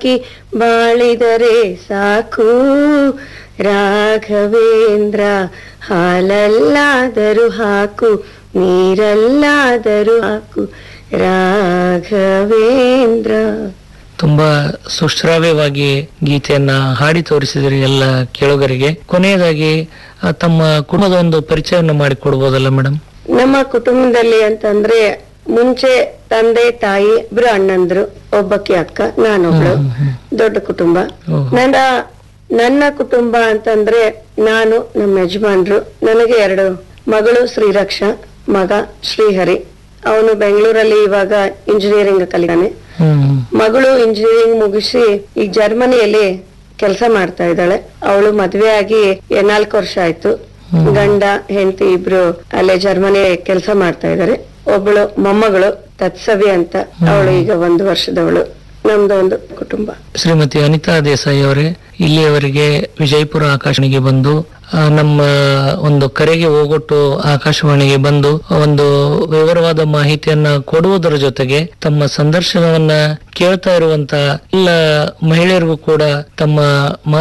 ಕಿ ಬಾಳಿದರೆ ಸಾಕು ರಾಘವೇಂದ್ರ ಹಾಲಲ್ಲಾದರೂ ಹಾಕು ನೀರಲ್ಲಾದರೂ ಹಾಕು ರಾಘವೇಂದ್ರ ತುಂಬಾ ಸುಶ್ರಾವ್ಯವಾಗಿ ಗೀತೆಯನ್ನ ಹಾಡಿ ತೋರಿಸಿದ್ರಿ ಎಲ್ಲ ಕೇಳುಗರಿಗೆ ಕೊನೆಯದಾಗಿ ಆ, ತಮ್ಮ ಕುಟುಂಬದ ಒಂದು ಪರಿಚಯವನ್ನು ಮಾಡಿಕೊಡ್ಬೋದಲ್ಲ ಮೇಡಮ್ ನಮ್ಮ ಕುಟುಂಬದಲ್ಲಿ ಅಂತಂದ್ರೆ ಮುಂಚೆ ತಂದೆ ತಾಯಿ ಇಬ್ರು ಅಣ್ಣಂದ್ರು ಒಬ್ಬಕ್ಕೆ ಅಕ್ಕ ನಾನೊಬ್ಳು ದೊಡ್ಡ ಕುಟುಂಬ ಓಹೋ. ನನ್ನ ನನ್ನ ಕುಟುಂಬ ಅಂತಂದ್ರೆ ನಾನು ನಮ್ಮ ಯಜಮಾನ್ರು ನನಗೆ ಎರಡು ಮಗಳು ಶ್ರೀರಕ್ಷ ಮಗ ಶ್ರೀಹರಿ ಅವನು ಬೆಂಗಳೂರಲ್ಲಿ ಇವಾಗ ಇಂಜಿನಿಯರಿಂಗ್ ಕಲಿತಾನೆ ಹ್ಮ್ ಮಗಳು ಇಂಜಿನಿಯರಿಂಗ್ ಮುಗಿಸಿ ಈಗ ಜರ್ಮನಿಯಲ್ಲಿ ಕೆಲಸ ಮಾಡ್ತಾ ಇದ್ದಾಳೆ ಅವಳು ಮದ್ವೆ ಆಗಿ ನಾಲ್ಕು ವರ್ಷ ಆಯ್ತು ಗಂಡ ಹೆಂಡತಿ ಇಬ್ರು ಅಲ್ಲೇ ಜರ್ಮನಿ ಕೆಲಸ ಮಾಡ್ತಾ ಇದ್ದಾರೆ ಒಬ್ಬಳು ಮೊಮ್ಮಗಳು ತತ್ಸವಿ ಅಂತ ಅವಳು ಈಗ ಒಂದು ವರ್ಷದವಳು ನಮ್ದು ಒಂದು ಕುಟುಂಬ ಶ್ರೀಮತಿ ಅನಿತಾ ದೇಸಾಯಿ ಅವರೇ ಇಲ್ಲಿಯವರೆಗೆ ವಿಜಯಪುರ ಆಕಾಶವಾಣಿಗೆ ಬಂದು ಆ, ನಮ್ಮ ಒಂದು ಕರೆಗೆ ಹೋಗೊಟ್ಟು ಆಕಾಶವಾಣಿಗೆ ಬಂದು ಒಂದು ವಿವರವಾದ ಮಾಹಿತಿಯನ್ನ ಕೊಡುವುದರ ಜೊತೆಗೆ ತಮ್ಮ ಸಂದರ್ಶನವನ್ನ ಕೇಳ್ತಾ ಇರುವಂತ ಎಲ್ಲ ಮಹಿಳೆಯರಿಗೂ ಕೂಡ ತಮ್ಮ